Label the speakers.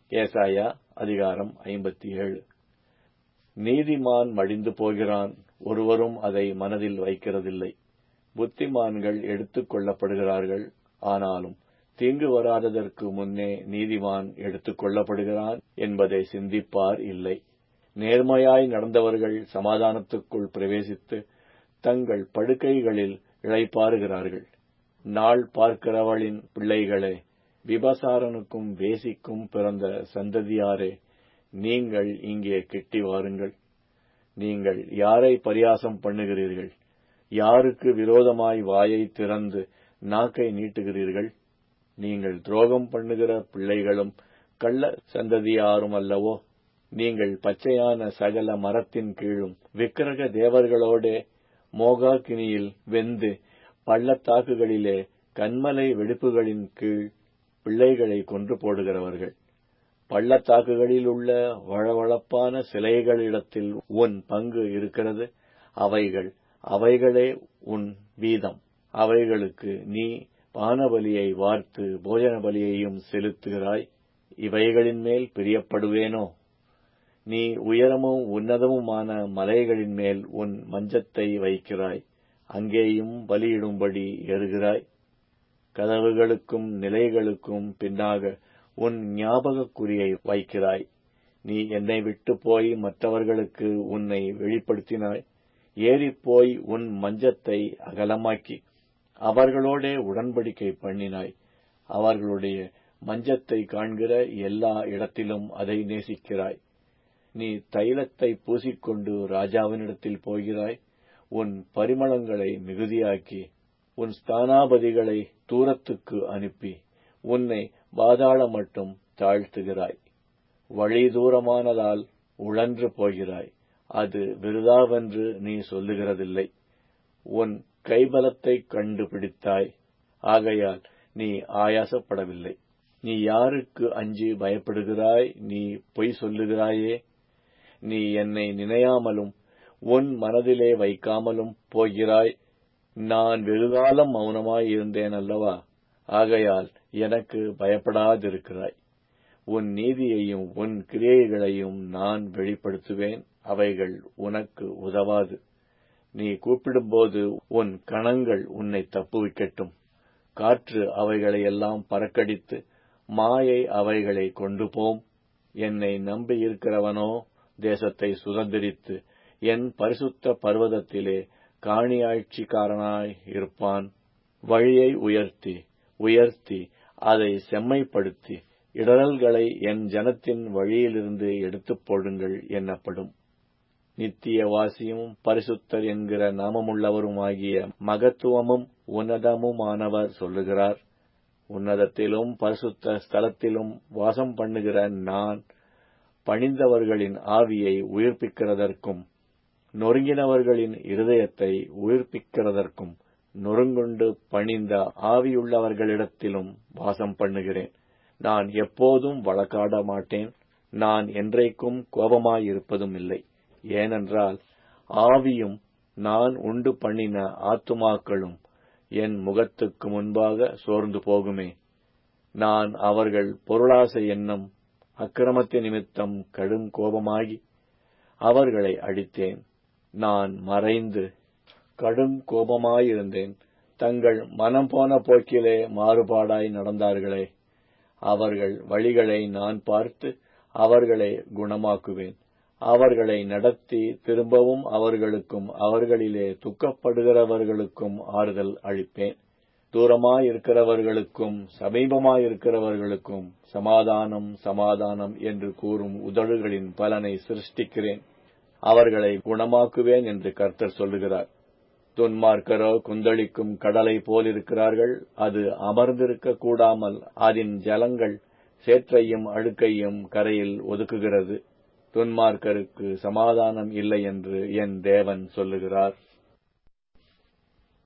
Speaker 1: ஏசாயா அதிகாரம் ஐம்பத்தி ஏழு நீதிமான் மடிந்து போகிறான் ஒருவரும் அதை மனதில் வைக்கிறதில்லை புத்திமான்கள் எடுத்துக் கொள்ளப்படுகிறார்கள் ஆனாலும் தீங்கு வராததற்கு முன்னே நீதிமான் எடுத்துக் கொள்ளப்படுகிறான் என்பதை சிந்திப்பார் இல்லை நேர்மையாய் நடந்தவர்கள் சமாதானத்துக்குள் பிரவேசித்து தங்கள் படுக்கைகளில் இளைப்பாறுகிறார்கள் நாள் பார்க்கிறவளின் பிள்ளைகளே விபசாரனுக்கும் வேசிக்கும் பிறந்த சந்ததியாரே நீங்கள் இங்கே கிட்டி வாருங்கள் நீங்கள் யாரை பரியாசம் பண்ணுகிறீர்கள் யாருக்கு விரோதமாய் வாயை திறந்து நாக்கை நீட்டுகிறீர்கள் நீங்கள் துரோகம் பண்ணுகிற பிள்ளைகளும் கள்ள சந்ததியாரும் அல்லவோ நீங்கள் பச்சையான சகல மரத்தின் கீழும் விக்கிரக தேவர்களோடே மோகாக்கினியில் வெந்து பள்ளத்தாக்குகளிலே கண்மலை வெடிப்புகளின் கீழ் பிள்ளைகளை கொன்று போடுகிறவர்கள் பள்ளத்தாக்குகளில் உள்ள வளவளப்பான சிலைகளிடத்தில் உன் பங்கு இருக்கிறது அவைகள் அவைகளே உன் வீதம் அவைகளுக்கு நீ பானபலியை வார்த்து போஜன பலியையும் செலுத்துகிறாய் இவைகளின் மேல் பிரியப்படுவேனோ நீ உயரமும் உன்னதமுமான மலைகளின் மேல் உன் மஞ்சத்தை வைக்கிறாய் அங்கேயும் பலியிடும்படி ஏறுகிறாய் கதவுகளுக்கும் நிலைகளுக்கும் பின்னாக உன் ஞாபகக் குறியை வைக்கிறாய் நீ என்னை விட்டு போய் மற்றவர்களுக்கு உன்னை வெளிப்படுத்தினாய் ஏறிப்போய் உன் மஞ்சத்தை அகலமாக்கி அவர்களோடே உடன்படிக்கை பண்ணினாய் அவர்களுடைய மஞ்சத்தை காண்கிற எல்லா இடத்திலும் அதை நேசிக்கிறாய் நீ தைலத்தை பூசிக்கொண்டு ராஜாவினிடத்தில் போகிறாய் உன் பரிமளங்களை மிகுதியாக்கி உன் ஸ்தானாபதிகளை தூரத்துக்கு அனுப்பி உன்னை பாதாள மட்டும் தாழ்த்துகிறாய் வழி தூரமானதால் உழன்று போகிறாய் அது விருதாவென்று நீ சொல்லுகிறதில்லை உன் கைபலத்தை கண்டுபிடித்தாய் ஆகையால் நீ ஆயாசப்படவில்லை நீ யாருக்கு அஞ்சி பயப்படுகிறாய் நீ பொய் சொல்லுகிறாயே நீ என்னை நினையாமலும் உன் மனதிலே வைக்காமலும் போகிறாய் நான் வெகுகாலம் மௌனமாய் இருந்தேன் அல்லவா ஆகையால் எனக்கு பயப்படாதிருக்கிறாய் உன் நீதியையும் உன் கிரியைகளையும் நான் வெளிப்படுத்துவேன் அவைகள் உனக்கு உதவாது நீ கூப்பிடும்போது உன் கணங்கள் உன்னை தப்புவிக்கட்டும் காற்று அவைகளையெல்லாம் பறக்கடித்து மாயை அவைகளை கொண்டு போம் என்னை நம்பியிருக்கிறவனோ தேசத்தை சுதந்திரித்து என் பரிசுத்த பர்வதத்திலே காணியாட்சிக்காரனாய் இருப்பான் வழியை உயர்த்தி உயர்த்தி அதை செம்மைப்படுத்தி இடரல்களை என் ஜனத்தின் வழியிலிருந்து எடுத்துப் போடுங்கள் என்னப்படும் நித்தியவாசியும் பரிசுத்தர் என்கிற நாமமுள்ளவருமாகிய மகத்துவமும் உன்னதமுமானவர் சொல்லுகிறார் உன்னதத்திலும் பரிசுத்த ஸ்தலத்திலும் வாசம் பண்ணுகிற நான் பணிந்தவர்களின் ஆவியை உயிர்ப்பிக்கிறதற்கும் நொறுங்கினவர்களின் இருதயத்தை உயிர்ப்பிக்கிறதற்கும் நொறுங்குண்டு பணிந்த ஆவியுள்ளவர்களிடத்திலும் வாசம் பண்ணுகிறேன் நான் எப்போதும் வழக்காட மாட்டேன் நான் என்றைக்கும் கோபமாயிருப்பதும் இல்லை ஏனென்றால் ஆவியும் நான் உண்டு பண்ணின ஆத்துமாக்களும் என் முகத்துக்கு முன்பாக சோர்ந்து போகுமே நான் அவர்கள் பொருளாசை எண்ணம் அக்கிரமத்தின் நிமித்தம் கடும் கோபமாகி அவர்களை அடித்தேன் நான் மறைந்து கடும் கோபமாயிருந்தேன் தங்கள் மனம் போன போக்கிலே மாறுபாடாய் நடந்தார்களே அவர்கள் வழிகளை நான் பார்த்து அவர்களை குணமாக்குவேன் அவர்களை நடத்தி திரும்பவும் அவர்களுக்கும் அவர்களிலே துக்கப்படுகிறவர்களுக்கும் ஆறுதல் அளிப்பேன் தூரமாயிருக்கிறவர்களுக்கும் சமீபமாயிருக்கிறவர்களுக்கும் சமாதானம் சமாதானம் என்று கூறும் உதடுகளின் பலனை சிருஷ்டிக்கிறேன் அவர்களை குணமாக்குவேன் என்று கர்த்தர் சொல்லுகிறார் துன்மார்க்கரோ குந்தளிக்கும் கடலை போலிருக்கிறார்கள் அது அமர்ந்திருக்க கூடாமல் அதன் ஜலங்கள் சேற்றையும் அழுக்கையும் கரையில் ஒதுக்குகிறது துன்மார்க்கருக்கு சமாதானம் இல்லை என்று என் தேவன் சொல்லுகிறார்